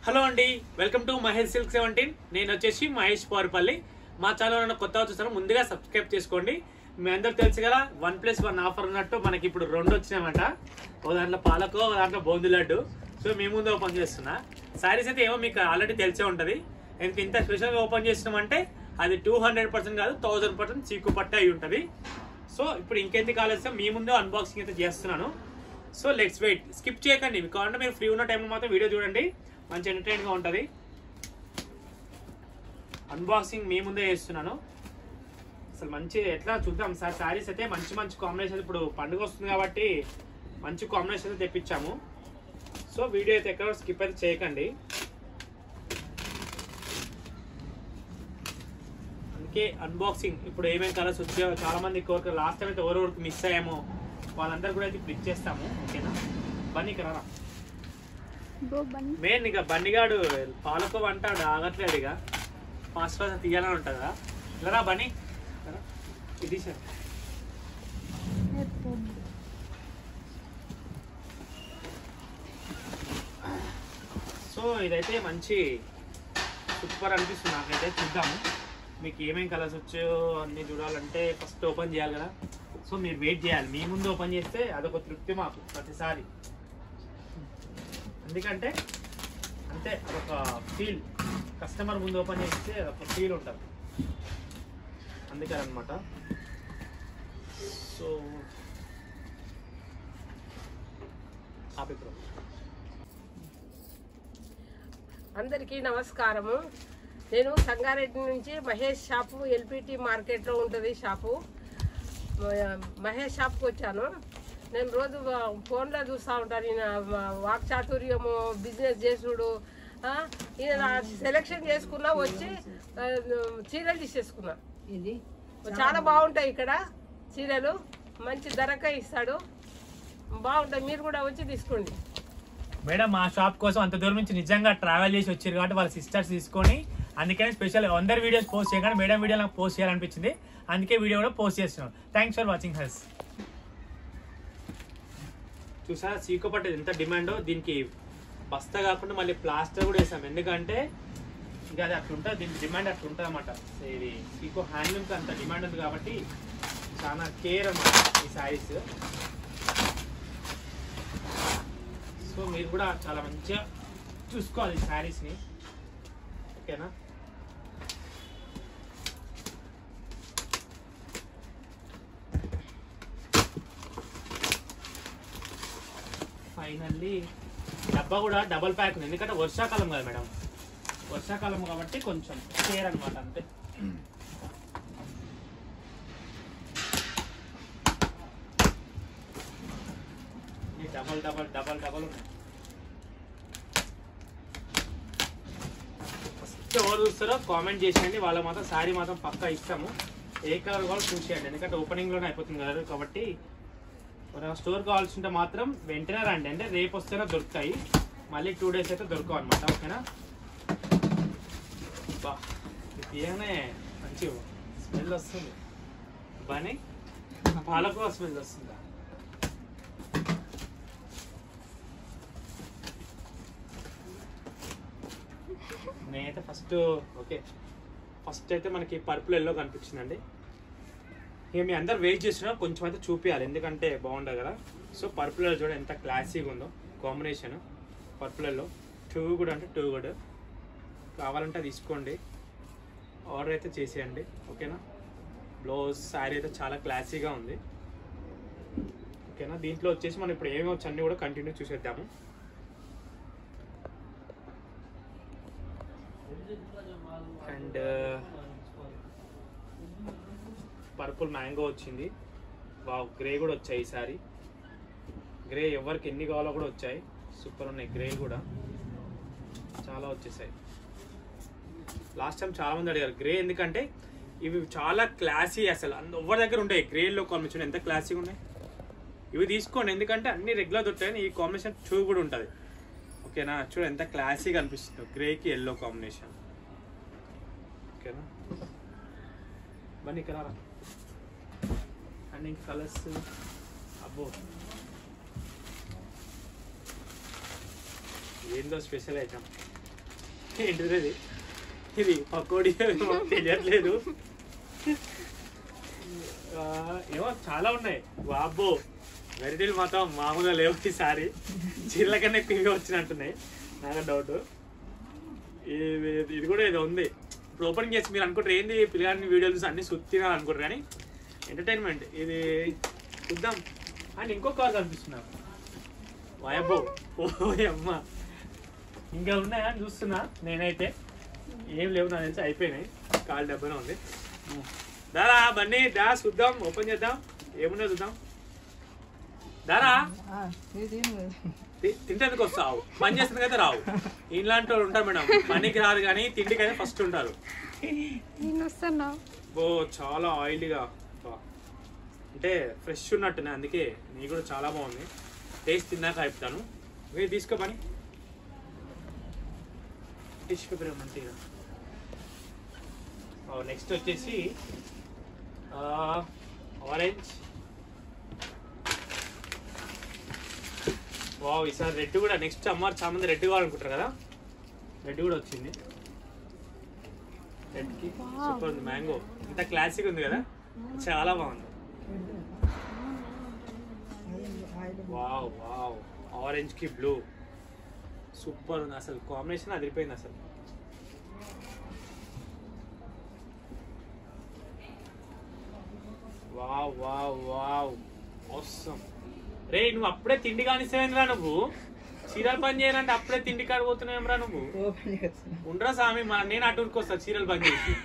Hello అండి welcome to Mahesh silk seventeen నేను వచ్చేసి మహేష్ పౌరపల్లి మా ఛానల్ ఉన్న కొత్తగా చూస్తాను ముందుగా సబ్స్క్రైబ్ చేసుకోండి మీ అందరికి తెలుసు కదా వన్ ప్లస్ వన్ ఆఫర్ ఉన్నట్టు మనకి ఇప్పుడు రెండు వచ్చినాయన్నమాట ఓ దాంట్లో పాలకు ఓ దాంట్లో బోందు లడ్డు సో మీ ముందు ఓపెన్ చేస్తున్నా సారీస్ అయితే ఏమో మీకు ఆల్రెడీ తెలిసే ఉంటుంది ఎందుకు ఇంత స్పెషల్గా ఓపెన్ చేసినామంటే అది టూ హండ్రెడ్ పర్సెంట్ కాదు థౌజండ్ పర్సెంట్ చీకు పట్ట అయి ఉంటుంది సో ఇప్పుడు ఇంకెందుకు ఆలస్యం మీ ముందే అన్బాక్సింగ్ అయితే చేస్తున్నాను సో లెట్స్ వెయిట్ స్కిప్ చేయకండి మీకు కావాలంటే మీరు ఫ్రీ ఉన్న టైంలో మాత్రం వీడియో చూడండి మంచి ఎంటర్టైన్గా ఉంటుంది అన్బాక్సింగ్ మీ ముందే చేస్తున్నాను అసలు మంచి ఎట్లా చూద్దాం సార్ శారీస్ అయితే మంచి మంచి కాంబినేషన్ ఇప్పుడు పండుగ వస్తుంది కాబట్టి మంచి కాంబినేషన్ అయితే తెప్పించాము సో వీడియో అయితే ఎక్కడ స్కిప్ అయితే చేయకండి అందుకే అన్బాక్సింగ్ ఇప్పుడు ఏమేమి కలర్స్ వచ్చాయో చాలా మంది కోరిక లాస్ట్ టైం అయితే ఎవరెవరికి మిస్ అయ్యామో వాళ్ళందరూ కూడా అయితే ఇప్పుడు ఇచ్చేస్తాము ఓకేనా బన్నీ ఇక్కడ రా. మెయిన్ ఇక బండిగాడు పాలకో అంటాడు ఆగట్లేదు ఇక ఫాస్ట్ ఫాస్ట్ తీయాలని ఉంటుందా ఇలా బన్నీ ఇలా రా. ఇది సార్ సో ఇదైతే మంచి సూపర్ అనిపిస్తుంది నాకైతే చూద్దాము మీకు ఏమేం కలర్స్ వచ్చాయో అన్ని చూడాలంటే ఫస్ట్ ఓపెన్ చేయాలి కదా సో మీరు వెయిట్ చేయాలి మీ ముందు ఓపెన్ చేస్తే అదొక తృప్తి మాకు ప్రతిసారి ఎందుకంటే అంటే ఒక ఫీల్ కస్టమర్ ముందు ఓపెన్ చేస్తే ఒక ఫీల్ ఉంటుంది అందుకని అనమాట సో ఆపిత్రం అందరికీ నమస్కారము నేను సంగారెడ్డి నుంచి మహేష్ షాపు ఎల్పిటి మార్కెట్లో ఉంటుంది షాపు మ- మహేష్ షాప్కి వచ్చాను నేను రోజు వా- ఫోన్లో చూస్తూ ఉంటాను ఈయన వా- వాక్ చాతుర్యము బిజినెస్ చేసుడు ఆ, ఈయన సెలెక్షన్ చేసుకున్నా వచ్చి ఆ, చీరలు తీసేసుకున్నా ఇది చాలా బాగుంటాయి ఇక్కడ చీరలు మంచి ధరకే ఇస్తాడు బాగుంటాయి మీరు కూడా వచ్చి తీసుకోండి మేడం మా షాప్ కోసం అంత దూరం నుంచి నిజంగా ట్రావెల్ చేసి వచ్చారు కాబట్టి వాళ్ళ సిస్టర్స్ తీసుకొని అందుకని స్పెషల్ అందరి వీడియోస్ పోస్ట్ చేయగానే మేడం వీడియో నాకు పోస్ట్ చేయాలనిపించింది అందుకే వీడియో కూడా పోస్ట్ చేస్తున్నాను థ్యాంక్స్ ఫర్ వాచింగ్ హెస్ చూసారా సీకో పట్టు ఎంత డిమాండో దీనికి బస్తా కాకుండా మళ్ళీ ప్లాస్టర్ కూడా వేసాం ఎందుకంటే ఇంకా అది అట్లుంటుంది దీని డిమాండ్ అట్లా ఉంటుంది అనమాట ఇది సీకో హ్యాండ్లూమ్కి అంత డిమాండ్ ఉంది కాబట్టి చాలా కేర్ అన్నమాట ఈ శారీస్ సో మీరు కూడా చాలా మంచిగా చూసుకోవాలి ఈ శారీస్ని ఓకేనా ఫైనల్లీ డబ్బా కూడా డబల్ ప్యాక్ ఉంది ఎందుకంటే వర్షాకాలం కదా మేడం వర్షాకాలం కాబట్టి కొంచెం కేర్ అనమాట అంతే ఈ డబల్ డబల్ డబల్ డబల్ ఉన్నాయి ఫస్ట్ ఎవరు చూస్తారో కామెంట్ చేసేయండి వాళ్ళ మాత్రం శారీ మాత్రం పక్కా ఇస్తాము ఏ కలర్ కూడా చూసేయండి ఎందుకంటే ఓపెనింగ్లోనే అయిపోతుంది కదా కాబట్టి మన స్టోర్ కావాల్సి ఉంటే మాత్రం వెంటనే రండి అంటే రేపు వస్తేనే దొరుకుతాయి మళ్ళీ టూ డేస్ అయితే దొరకవు అనమాట ఓకేనా బా ఇది తీయగానే మంచి స్మెల్ వస్తుంది బానే పాలకూర స్మెల్ వస్తుందా నేనైతే ఫస్ట్ ఓకే ఫస్ట్ అయితే మనకి పర్పుల్ ఎల్లో కనిపించిందండి ఇక మీ అందరు వెయిట్ చేసినా కొంచెం అయితే చూపించాలి ఎందుకంటే బాగుండదు కదా సో పర్పుల్ ఎల్లో చూడండి ఎంత క్లాసీగా ఉందో కాంబినేషన్ పర్పుల్ ఎల్లో టూ కూడా అంటే టూ కూడా కావాలంటే తీసుకోండి ఆర్డర్ అయితే చేసేయండి ఓకేనా బ్లౌజ్ శారీ అయితే చాలా క్లాసీగా ఉంది ఓకేనా దీంట్లో వచ్చేసి మనం ఇప్పుడు ఏమేమి వచ్చి అన్నీ కూడా కంటిన్యూ చూసేద్దాము అండ్ పర్పుల్ మ్యాంగో వచ్చింది వావ్ గ్రే కూడా వచ్చాయి ఈసారి గ్రే ఎవరికి ఎన్ని కావాలో కూడా వచ్చాయి సూపర్ ఉన్నాయి గ్రే కూడా చాలా వచ్చేసాయి లాస్ట్ టైం చాలా మంది అడిగారు గ్రే ఎందుకంటే ఇవి చాలా క్లాసీ అసలు అంద- ఎవరి దగ్గర ఉంటాయి గ్రేలో కాంబినేషన్ ఎంత క్లాసీగా ఉన్నాయి ఇవి తీసుకోండి ఎందుకంటే అన్ని రెగ్యులర్ దొరుకుతాయి ఈ కాంబినేషన్ చూ కూడా ఉంటుంది ఓకేనా చూడు ఎంత క్లాసీగా అనిపిస్తుంది గ్రేకి ఎల్లో కాంబినేషన్ ఓకేనా బన్నీ ఇక్కడ రా. అండ్ ఇంక కలర్స్ అబ్బో ఏందో స్పెషల్ ఐటమ్ ఏంటిది ఇది ఇది పకోడీ ఏమో తెలియట్లేదు ఆ, ఏమో చాలా ఉన్నాయి వాబ్బో వెరైటీలు మాత్రం మామూలుగా లేవు ఈసారి చీరల కన్నా ఎక్కువ ఇవే వచ్చినట్టున్నాయి నాకు డౌట్ ఇది ఇది కూడా ఏదో ఉంది ఇప్పుడు ఓపెన్ చేసి మీరు అనుకుంటారు ఏంది పిల్లగాని వీడియోలు చూసి అన్ని సుత్తినా అనుకుంటారు కానీ ఎంటర్టైన్మెంట్ ఇది చూద్దాం అండ్ ఇంకో కార్ కనిపిస్తున్నారు వాయబ్బో ఓ అమ్మ ఇంకా ఉన్నాయా అని చూస్తున్నా నేనైతే ఏం లేవు నాకు తెలిసి అయిపోయినాయి కాలు డబ్బనే ఉంది దారా బన్నీ దా చూద్దాం ఓపెన్ చేద్దాం ఏమున్నా చూద్దాం దారా తి- తింటేందుకు వస్తావు పని చేస్తుంది కదా రావు ఇలాంటి వాళ్ళు ఉంటారు మేడం పనికి రాదు కానీ తిండికి అయితే ఫస్ట్ ఉంటారు నేను వస్తున్నా ఓ చాలా ఆయిలీగా అంటే ఫ్రెష్ ఉన్నట్టునే అందుకే నీ కూడా చాలా బాగుంది టేస్ట్ తిన్నాక అయిపోతాను మీరు తీసుకో పని టిష్యూ పేపర్ మంచిగా నెక్స్ట్ వచ్చేసి ఆరెంజ్ వావ్ ఈసారి రెడ్ కూడా నెక్స్ట్ అమ్మారు చాలా మంది రెడ్ కావాలనుకుంటారు కదా రెడ్ కూడా వచ్చింది రెడ్ కి సూపర్ ఉంది మ్యాంగో ఇంత క్లాసిక్ ఉంది కదా చాలా బాగుంది వావ్ వావ్ ఆరెంజ్ కి బ్లూ సూపర్ ఉంది అసలు కాంబినేషన్ అదిరిపోయింది అసలు వావ్ వావ్ వావ్ అవసరం రే నువ్వు అప్పుడే తిండి కానిస్తావేంద్రా నువ్వు చీరలు పని చేయాలంటే అప్పుడే తిండి కాడ పోతున్నావేమ్రా నువ్వు ఉండరా స్వామి మా నేను అటు వస్తా చీరలు పని చేసి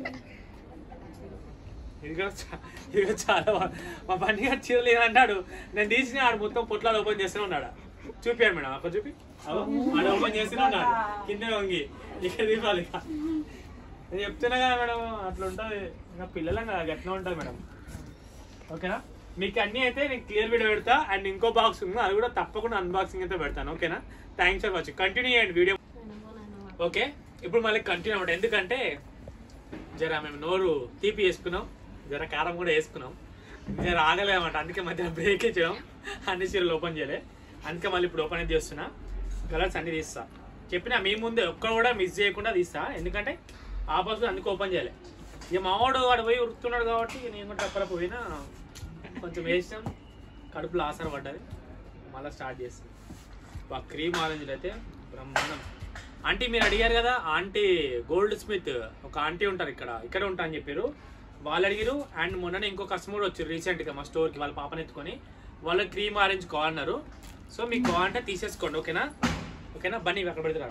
ఇది కూడా చా- ఇది కూడా చాలా బాగుంది. మా బండి గారు చీరలు ఏమంటాడు నేను తీసిన ఆడు మొత్తం పొట్లాలు ఓపెన్ చేస్తూనే ఉన్నాడు చూపాడు మేడం అక్కడ చూపి అగో, ఆడు ఓపెన్ చేస్తూనే ఉన్నాడు కింద వంగి ఇక దీపాలి ఇక. నేను చెప్తున్నా కదా మేడం అట్లా ఉంటుంది ఇంకా పిల్లలంగా గట్లా ఉంటుంది మేడం ఓకేనా మీకు అన్ని అయితే నేను క్లియర్ వీడియో పెడతా అండ్ ఇంకో బాక్స్ ఉంది అది కూడా తప్పకుండా అన్బాక్సింగ్ అయితే పెడతాను ఓకేనా థ్యాంక్స్ ఫర్ వాచింగ్ కంటిన్యూ చేయండి వీడియో ఓకే ఇప్పుడు మళ్ళీ కంటిన్యూ అవ్వడం ఎందుకంటే జర మేము నోరు తీపి వేసుకున్నాం జర కారం కూడా వేసుకున్నాం జర ఆగలేమన్నమాట అందుకే మధ్య బ్రేక్ ఇచ్చాం అన్ని చీరలు ఓపెన్ చేయలే అందుకే మళ్ళీ ఇప్పుడు ఓపెన్ అయితే చేస్తున్నా కలర్స్ అన్ని తీస్తా చెప్పిన మీ ముందే ఒక్క కూడా మిస్ చేయకుండా తీస్తా ఎందుకంటే ఆపోజిట్ అందుకే ఓపెన్ చేయలే ఇక మావాడు వాడు పోయి ఉరుకుతున్నాడు కాబట్టి నేను కూడా అక్కడ పోయినా కొంచెం వేసినాం కడుపులో ఆసర పడ్డది మళ్ళీ స్టార్ట్ చేస్తాం ఆ క్రీమ్ ఆరెంజ్ అయితే బ్రహ్మాండం ఆంటీ మీరు అడిగారు కదా ఆంటీ గోల్డ్ స్మిత్ ఒక ఆంటీ ఉంటారు ఇక్కడ ఇక్కడ ఉంటా అని చెప్పారు వాళ్ళు అడిగారు అండ్ మొన్ననే ఇంకో కస్టమర్ వచ్చారు రీసెంట్గా మా స్టోర్కి వాళ్ళ పాపని ఎత్తుకొని వాళ్ళ క్రీమ్ ఆరెంజ్ కావాలన్నారు సో మీకు కావాలంటే తీసేసుకోండి ఓకేనా ఓకేనా బన్నీ అక్కడ పెడతారా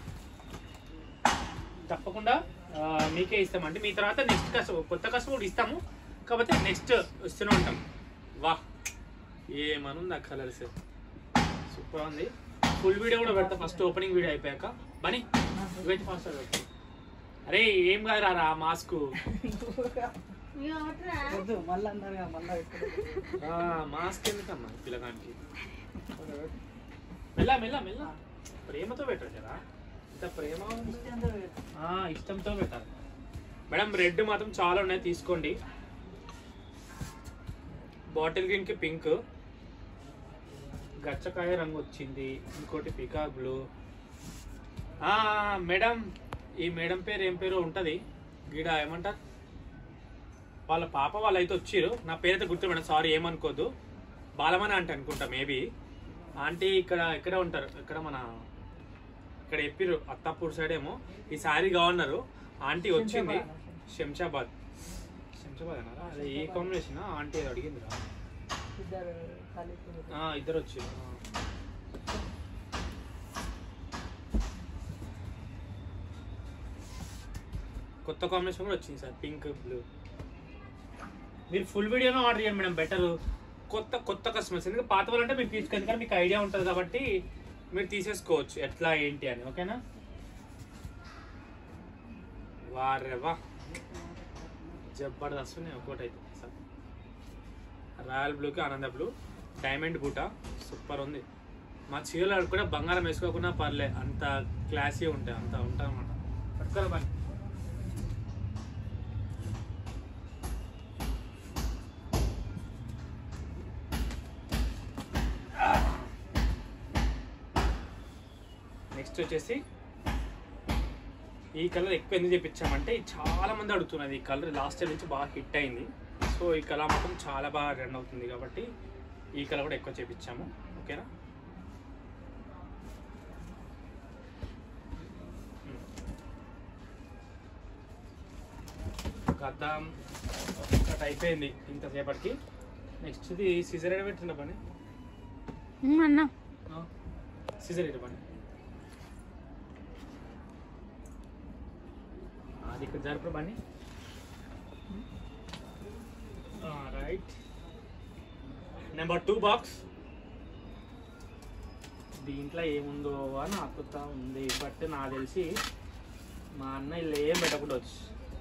తప్పకుండా ఆ, మీకే ఇస్తామండి మీ తర్వాత నెక్స్ట్ కస్టమర్ కొత్త కస్టమర్ ఇస్తాము కాకపోతే నెక్స్ట్ వస్తూనే ఉంటాం వా ఏమనుంది ఆ కలర్స్ సూపర్ ఉంది ఫుల్ వీడియో కూడా పెడతా ఫస్ట్ ఓపెనింగ్ వీడియో అయిపోయాక బనీ ఇవైతే ఫాస్ట్ అరే ఏం కాదు రా మాస్క్ వద్దు మళ్ళీ అన్నారు కదా మళ్ళీ ఇప్పుడు మాస్క్ ఎందుకమ్మా ఈ పిల్లగానికి మెల్ల మెల్ల మెల్ల ప్రేమతో పెట్టరు కదా ఇంత ప్రేమ ఆ, ఇష్టంతో పెట్టాలి మేడం రెడ్ మాత్రం చాలా ఉన్నాయి తీసుకోండి బాటిల్ గ్రీన్ కి పింక్ గచ్చకాయ రంగు వచ్చింది ఇంకోటి పికా బ్లూ ఆ, మేడం ఈ మేడం పేరు ఏం పేరు ఉంటది గీడ ఏమంటారు వాళ్ళ పాప వాళ్ళు అయితే వచ్చిర్రు నా పేరైతే గుర్తు మేడం సారీ ఏమనుకోద్దు బాలమని అంటే అనుకుంటా మేబీ ఆంటీ ఇక్కడ ఇక్కడే ఉంటారు ఇక్కడ మన ఇక్కడ చెప్పిర్రు అత్తాపూర్ సైడ్ ఏమో ఈ శారీ కావన్నారు ఆంటీ వచ్చింది శంషాబాద్ శంషాబాద్ అన్నారా అదే ఏ కాంబినేషన్ ఆంటీ అది అడిగిందిరా ఇద్దరు కలిపి ఆ, ఇద్దరు వచ్చి కొత్త కాంబినేషన్ కూడా వచ్చింది సార్ పింక్ బ్లూ మీరు ఫుల్ వీడియోనే ఆర్డర్ చేయండి మేడం బెటర్ కొత్త కొత్త కస్టమర్స్ ఎందుకంటే పాత వాళ్ళంటే మీరు తీసుకెళ్ళి కానీ మీకు ఐడియా ఉంటుంది కాబట్టి మీరు తీసేసుకోవచ్చు ఎట్లా ఏంటి అని ఓకేనా వారే వా జబర్దస్త్ ఉన్నాయి ఒక్కోటి అయితే సార్ రాయల్ బ్లూకి ఆనంద బ్లూ డైమండ్ బూట సూపర్ ఉంది మా చీరలు కూడా బంగారం వేసుకోకుండా పర్లే అంత క్లాసీ ఉంటాయి అంత ఉంటాయి అన్నమాట పట్టుకోరా బాయ్ నెక్స్ట్ వచ్చేసి ఈ కలర్ ఎక్కువ ఎందుకు చేపించామంటే ఇది చాలా మంది అడుగుతున్నది ఈ కలర్ లాస్ట్ ఇయర్ నుంచి బాగా హిట్ అయింది సో ఈ కలర్ మాత్రం చాలా బాగా రన్ అవుతుంది కాబట్టి ఈ కలర్ కూడా ఎక్కువ చేపించాము ఓకేనా కథ ఒకటి అయిపోయింది ఇంతసేపటికి నెక్స్ట్ ఇది సీజర్ ఎక్కడ పెట్టిన పని ఉమ్, అన్న సీజర్ ఎక్కడ పని అది ఇక్కడ జరుపు పని రైట్ నెంబర్ టూ బాక్స్ దీంట్లో ఏముందో అని ఆకుతా ఉంది బట్ నాకు తెలిసి మా అన్న ఇలా ఏం పెట్టకుండా వచ్చు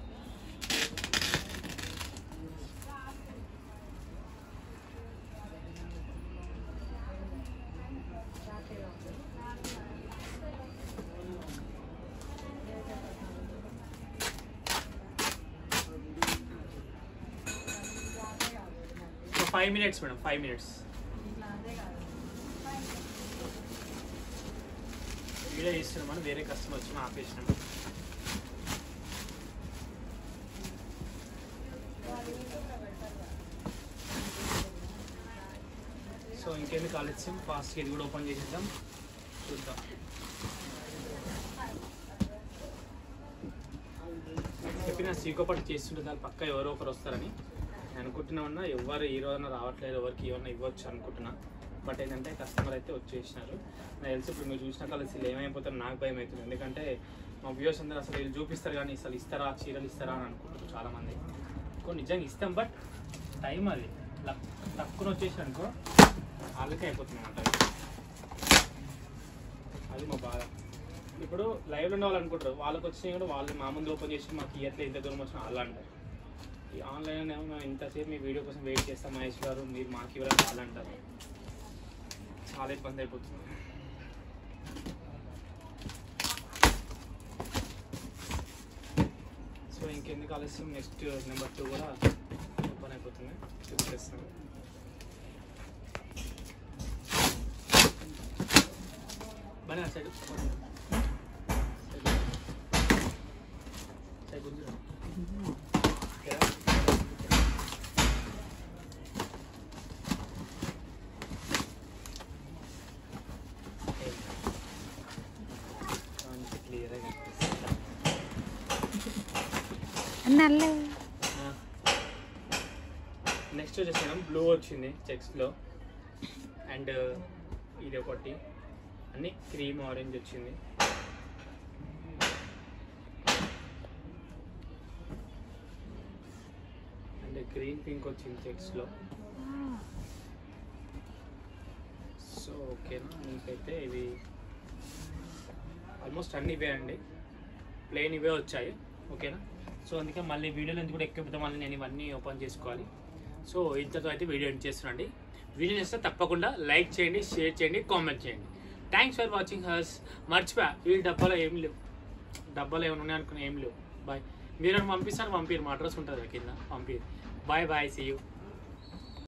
five minutes madam five minutes video చేస్తున్నామని వేరే కస్టమర్ వచ్చి ఆపేసినాం సో ఇంకెందుకు ఆలస్యం ఫాస్ట్ ఇది కూడా ఓపెన్ చేసేద్దాం చూద్దాం చెప్పిన సీకోపాటు చేస్తుంటే దాని పక్క ఎవరో ఒకరు వస్తారని నేను అనుకుంటున్నా ఉన్నా ఎవరు హీరో అన్న రావట్లేదు ఎవరికి ఏమన్నా ఇవ్వచ్చు అనుకుంటున్నా బట్ ఏంటంటే కస్టమర్ అయితే వచ్చేసినారు నాకు తెలిసి ఇప్పుడు మీరు చూసిన కలిసి వీళ్ళు ఏమైపోతారు నాకు భయం అవుతుంది ఎందుకంటే మా వ్యూవర్స్ అందరూ అసలు వీళ్ళు చూపిస్తారు కానీ అసలు ఇస్తారా చీరలు ఇస్తారా అని అనుకుంటారు చాలామంది కొన్ని నిజంగా ఇస్తాం బట్ టైం అది లక్- తక్కువ వచ్చేసి అనుకో వాళ్ళకే అయిపోతుంది అంట అది మా బాధ ఇప్పుడు లైవ్లో ఉన్న వాళ్ళు అనుకుంటారు వాళ్ళకి వచ్చినాయి కూడా వాళ్ళు మా ముందు ఓపెన్ చేసి మాకు ఇయర్లో ఇంత దూరం వచ్చిన వాళ్ళు అంటారు ఈ ఆన్లైన్ ఏమో మేము ఇంతసేపు మీ వీడియో కోసం వెయిట్ చేస్తాం మహేష్ గారు మీరు మాకు ఇవ్వడం వాళ్ళు అంటారు చాలా ఇబ్బంది అయిపోతుంది సో ఇంకెందుకు ఆలస్యం నెక్స్ట్ నెంబర్ టూ కూడా ఓపెన్ అయిపోతుంది చూపిస్తాను బనే సైడ్ సైడ్ గుంజు క్లియర్గా కనిపిస్తుంది అన్న అల్లే నెక్స్ట్ వచ్చేసి మనం బ్లూ వచ్చింది చెక్స్లో అండ్ ఇది ఒకటి అన్ని క్రీమ్ ఆరెంజ్ వచ్చింది అండ్ గ్రీన్ పింక్ వచ్చింది చెక్స్లో సో ఓకేనా మీకైతే ఇవి ఆల్మోస్ట్ అన్ని ఇవే అండి ప్లేన్ ఇవే వచ్చాయి ఓకేనా సో అందుకే మళ్ళీ వీడియోలో ఎందుకు కూడా ఎక్కువ మళ్ళీ నేను ఇవన్నీ ఓపెన్ చేసుకోవాలి సో ఇంతతో అయితే వీడియో ఎండ్ చేస్తున్నాండి వీడియో చేస్తే తప్పకుండా లైక్ చేయండి షేర్ చేయండి కామెంట్ చేయండి థ్యాంక్స్ ఫర్ వాచింగ్ హర్స్ మర్చిపోయా ఈ డబ్బాలో ఏం లేవు డబ్బాలో ఏమైనా ఉన్నాయి అనుకున్నా ఏం లేవు బాయ్ మీరు పంపిస్తాను పంపిరు మా అడ్రస్ ఉంటుంది కింద పంపిరు బాయ్ బాయ్ సీ యూ